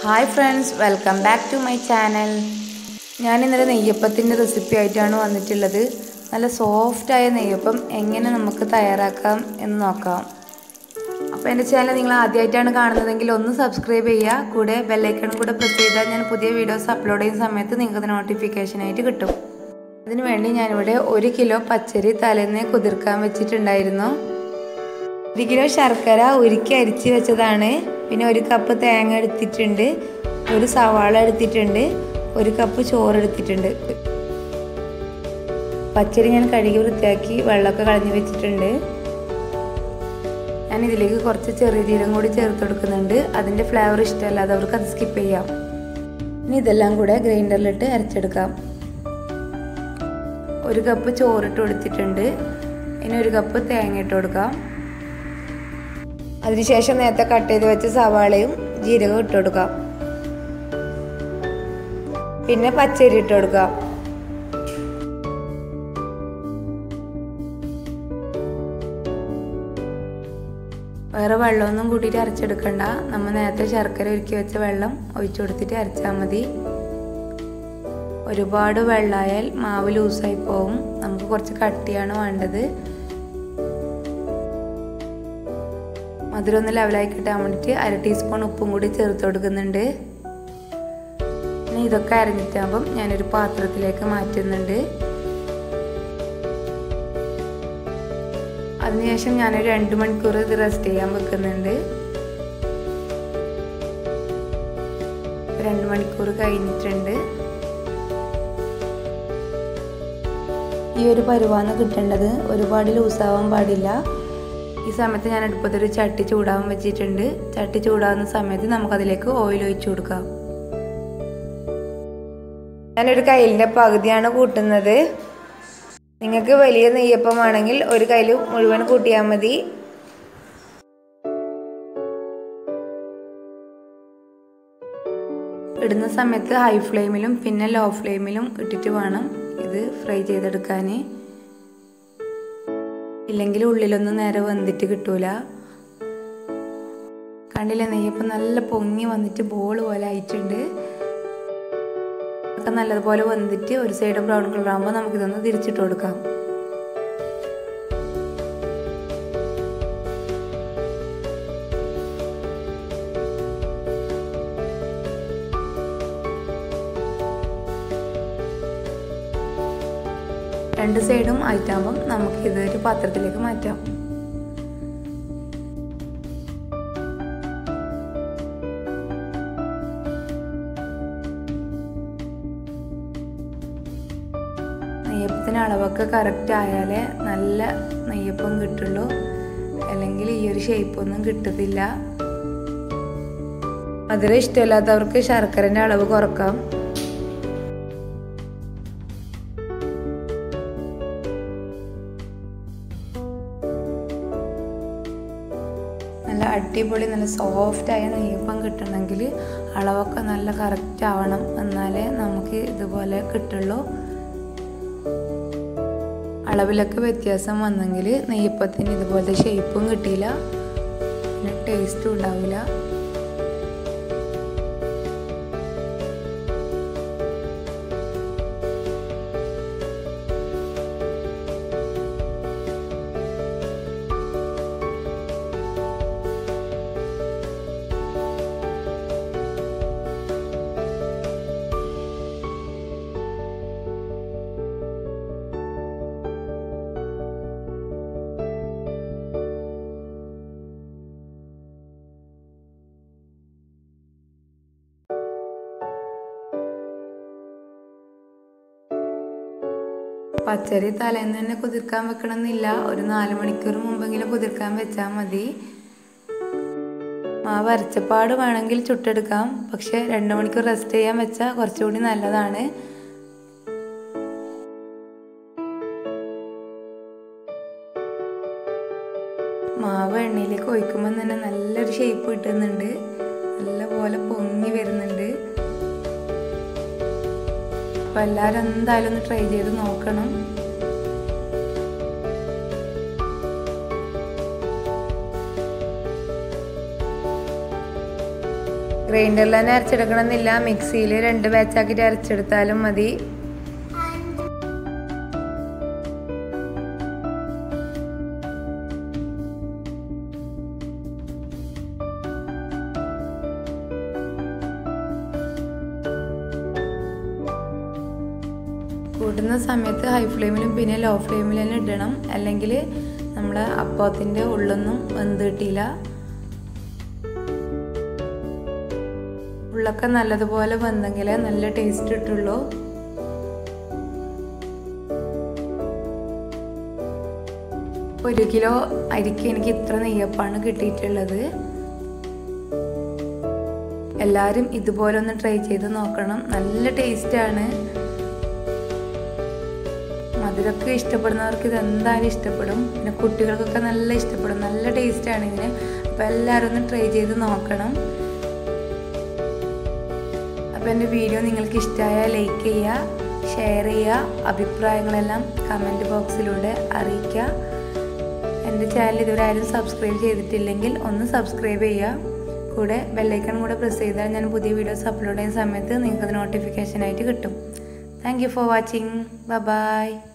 hi friends welcome back to my channel ഞാൻ ഇന്നലെ നെയ്യപ്പത്തിൻ്റെ recipe ആയിട്ടാണ് വന്നിട്ടുള്ളത് നല്ല സോഫ്റ്റായ നെയ്യപ്പം എങ്ങനെ നമുക്ക് തയ്യാറാക്കാം എന്ന് നോക്കാം അപ്പോൾ എൻ്റെ ചാനൽ നിങ്ങൾ ആദ്യമായിട്ടാണ് കാണുന്നതെങ്കിൽ ഒന്ന് സബ്സ്ക്രൈബ് ചെയ്യുക കൂടെ ബെല്ലൈക്കണും കൂടെ പ്രസ് ചെയ്താൽ ഞാൻ പുതിയ വീഡിയോസ് അപ്ലോഡ് ചെയ്യുന്ന സമയത്ത് നിങ്ങൾക്ക് നോട്ടിഫിക്കേഷനായിട്ട് കിട്ടും അതിനു വേണ്ടി ഞാനിവിടെ ഒരു കിലോ പച്ചരി തലേന്ന് കുതിർക്കാൻ വെച്ചിട്ടുണ്ടായിരുന്നു ഒരു കിലോ ശർക്കര ഉരുക്കി അരിച്ച് വെച്ചതാണ് പിന്നെ ഒരു കപ്പ് തേങ്ങ എടുത്തിട്ടുണ്ട് ഒരു സവാള എടുത്തിട്ടുണ്ട് ഒരു കപ്പ് ചോറ് എടുത്തിട്ടുണ്ട് പച്ചരി ഞാൻ കഴുകി വൃത്തിയാക്കി വെള്ളമൊക്കെ കളഞ്ഞു വെച്ചിട്ടുണ്ട് ഞാൻ ഇതിലേക്ക് കുറച്ച് ചെറിയ ജീരകം കൂടി ചേർത്ത് കൊടുക്കുന്നുണ്ട് അതിൻ്റെ ഫ്ലേവർ ഇഷ്ടമല്ലാത്തവർക്ക് അത് സ്കിപ്പ് ചെയ്യാം ഇനി ഇതെല്ലാം കൂടെ ഗ്രൈൻഡറിലിട്ട് അരച്ചെടുക്കാം ഒരു കപ്പ് ചോറിട്ട് കൊടുത്തിട്ടുണ്ട് ഇനി ഒരു കപ്പ് തേങ്ങ ഇട്ട് കൊടുക്കാം അതിനുശേഷം നേരത്തെ കട്ട് ചെയ്ത് വെച്ച സവാളയും ജീരകവും ഇട്ട് കൊടുക്കാം പിന്നെ പച്ചരി ഇട്ട് കൊടുക്കാം വേറെ വെള്ളമൊന്നും കൂട്ടിയിട്ട് അരച്ചെടുക്കണ്ട നമ്മൾ നേരത്തെ ശർക്കര ഒരുക്കി വെച്ച വെള്ളം ഒഴിച്ചു കൊടുത്തിട്ട് അരച്ചാൽ മതി ഒരുപാട് വെള്ളമായാൽ മാവ് ലൂസായി പോവും നമുക്ക് കുറച്ച് കട്ടിയാണ് വേണ്ടത് മധുരം ഒന്ന് ലെവലായി കിട്ടാൻ വേണ്ടിയിട്ട് അര ടീസ്പൂൺ ഉപ്പും കൂടി ചേർത്ത് കൊടുക്കുന്നുണ്ട് ഇനി ഇതൊക്കെ അരഞ്ഞിട്ടാകുമ്പം ഞാനൊരു പാത്രത്തിലേക്ക് മാറ്റുന്നുണ്ട് അതിനുശേഷം ഞാനൊരു രണ്ട് മണിക്കൂർ ഇത് റെസ്റ്റ് ചെയ്യാൻ വെക്കുന്നുണ്ട് രണ്ട് മണിക്കൂർ കഴിഞ്ഞിട്ടുണ്ട് ഈ ഒരു പരുവാന്ന് കിട്ടേണ്ടത് ഒരുപാട് ലൂസാവാൻ പാടില്ല ഈ സമയത്ത് ഞാൻ അടുപ്പത്തൊരു ചട്ടി ചൂടാവാൻ വെച്ചിട്ടുണ്ട് ചട്ടി ചൂടാവുന്ന സമയത്ത് നമുക്കതിലേക്ക് ഓയിൽ ഒഴിച്ചു കൊടുക്കാം ഞാനൊരു കയ്യിലിൻ്റെ പകുതിയാണ് കൂട്ടുന്നത് നിങ്ങൾക്ക് വലിയ നെയ്യപ്പമാണെങ്കിൽ ഒരു കയ്യിൽ മുഴുവൻ കൂട്ടിയാൽ മതി ഇടുന്ന സമയത്ത് ഹൈ ഫ്ലെയിമിലും പിന്നെ ലോ ഫ്ലെയിമിലും ഇട്ടിട്ട് വേണം ഇത് ഫ്രൈ ചെയ്തെടുക്കാൻ ഇല്ലെങ്കിൽ ഉള്ളിലൊന്നും നേരെ വെന്തിട്ട് കിട്ടൂല കണ്ടില്ലേ നെയ്യപ്പം നല്ല പൊങ്ങി വന്നിട്ട് ബോൾ പോലെ ആയിട്ടുണ്ട് ഒക്കെ നല്ലതുപോലെ വെന്തിട്ട് ഒരു സൈഡ് ബ്രൗൺ കളർ ആകുമ്പോൾ നമുക്കിതൊന്ന് തിരിച്ചിട്ട് കൊടുക്കാം രണ്ട് സൈഡും ആയിട്ടാകുമ്പം നമുക്ക് ഇതൊരു പാത്രത്തിലേക്ക് മാറ്റാം നെയ്യപ്പത്തിന് അളവൊക്കെ കറക്റ്റ് ആയാലേ നല്ല നെയ്യപ്പം കിട്ടുള്ളൂ അല്ലെങ്കിൽ ഈ ഒരു ഷേപ്പൊന്നും കിട്ടത്തില്ല മധുരം ഇഷ്ടമില്ലാത്തവർക്ക് ശർക്കരൻ്റെ അളവ് കുറക്കാം നല്ല അടിപൊളി നല്ല സോഫ്റ്റായ നെയ്യപ്പം കിട്ടണമെങ്കിൽ അളവൊക്കെ നല്ല കറക്റ്റ് ആവണം എന്നാലേ നമുക്ക് ഇതുപോലെ കിട്ടുള്ളൂ അളവിലൊക്കെ വ്യത്യാസം വന്നെങ്കിൽ നെയ്യപ്പത്തിന് ഇതുപോലത്തെ ഷേപ്പും കിട്ടിയില്ല പിന്നെ ടേസ്റ്റും ഉണ്ടാവില്ല പച്ചരി തലേന്ന് തന്നെ കുതിർക്കാൻ വെക്കണമെന്നില്ല ഒരു നാല് മണിക്കൂർ മുമ്പെങ്കിലും കുതിർക്കാൻ വെച്ചാൽ മതി മാവ് അരച്ചപ്പാട് വേണമെങ്കിൽ ചുട്ടെടുക്കാം പക്ഷെ രണ്ട് മണിക്കൂർ റെസ്റ്റ് ചെയ്യാൻ വെച്ചാൽ കുറച്ചുകൂടി നല്ലതാണ് മാവ് എണ്ണയിലേക്ക് ഒഴിക്കുമ്പോൾ തന്നെ നല്ലൊരു ഷേപ്പ് കിട്ടുന്നുണ്ട് നല്ല പോലെ പൊങ്ങി വരുന്നുണ്ട് അപ്പോൾ എല്ലാവരും എന്തായാലും ഒന്ന് ട്രൈ ചെയ്ത് നോക്കണം ഗ്രൈൻഡറിൽ തന്നെ അരച്ചെടുക്കണമെന്നില്ല മിക്സിയിൽ രണ്ട് ബാച്ചാക്കിയിട്ട് അരച്ചെടുത്താലും മതി കൂട്ടുന്ന സമയത്ത് ഹൈ ഫ്ലെയിമിലും പിന്നെ ലോ ഫ്ലെയിമിൽ തന്നെ ഇടണം അല്ലെങ്കിൽ നമ്മുടെ അപ്പത്തിൻ്റെ ഉള്ളൊന്നും വെന്ത് കിട്ടിയില്ല ഉള്ളൊക്കെ നല്ലതുപോലെ വെന്തെങ്കിൽ നല്ല ടേസ്റ്റ് കിട്ടുള്ളൂ ഒരു കിലോ അരിക്ക് എനിക്ക് ഇത്ര നെയ്യപ്പാണ് കിട്ടിയിട്ടുള്ളത് എല്ലാവരും ഇതുപോലെ ഒന്ന് ട്രൈ ചെയ്ത് നോക്കണം നല്ല ടേസ്റ്റാണ് മധുരമൊക്കെ ഇഷ്ടപ്പെടുന്നവർക്ക് ഇത് എന്തായാലും ഇഷ്ടപ്പെടും പിന്നെ കുട്ടികൾക്കൊക്കെ നല്ല ഇഷ്ടപ്പെടും നല്ല ടേസ്റ്റാണ് ഇതിന് അപ്പോൾ എല്ലാവരും ഒന്ന് ട്രൈ ചെയ്ത് നോക്കണം അപ്പോൾ എൻ്റെ വീഡിയോ നിങ്ങൾക്ക് ഇഷ്ടമായാൽ ലൈക്ക് ചെയ്യുക ഷെയർ ചെയ്യുക അഭിപ്രായങ്ങളെല്ലാം കമൻറ്റ് ബോക്സിലൂടെ അറിയിക്കുക എൻ്റെ ചാനൽ ഇതുവരെ ആരും സബ്സ്ക്രൈബ് ചെയ്തിട്ടില്ലെങ്കിൽ ഒന്ന് സബ്സ്ക്രൈബ് ചെയ്യുക കൂടെ ബെല്ലൈക്കൺ കൂടെ പ്രസ് ചെയ്താൽ ഞാൻ പുതിയ വീഡിയോസ് അപ്ലോഡ് ചെയ്യുന്ന സമയത്ത് നിങ്ങൾക്കത് നോട്ടിഫിക്കേഷനായിട്ട് കിട്ടും thank you for watching by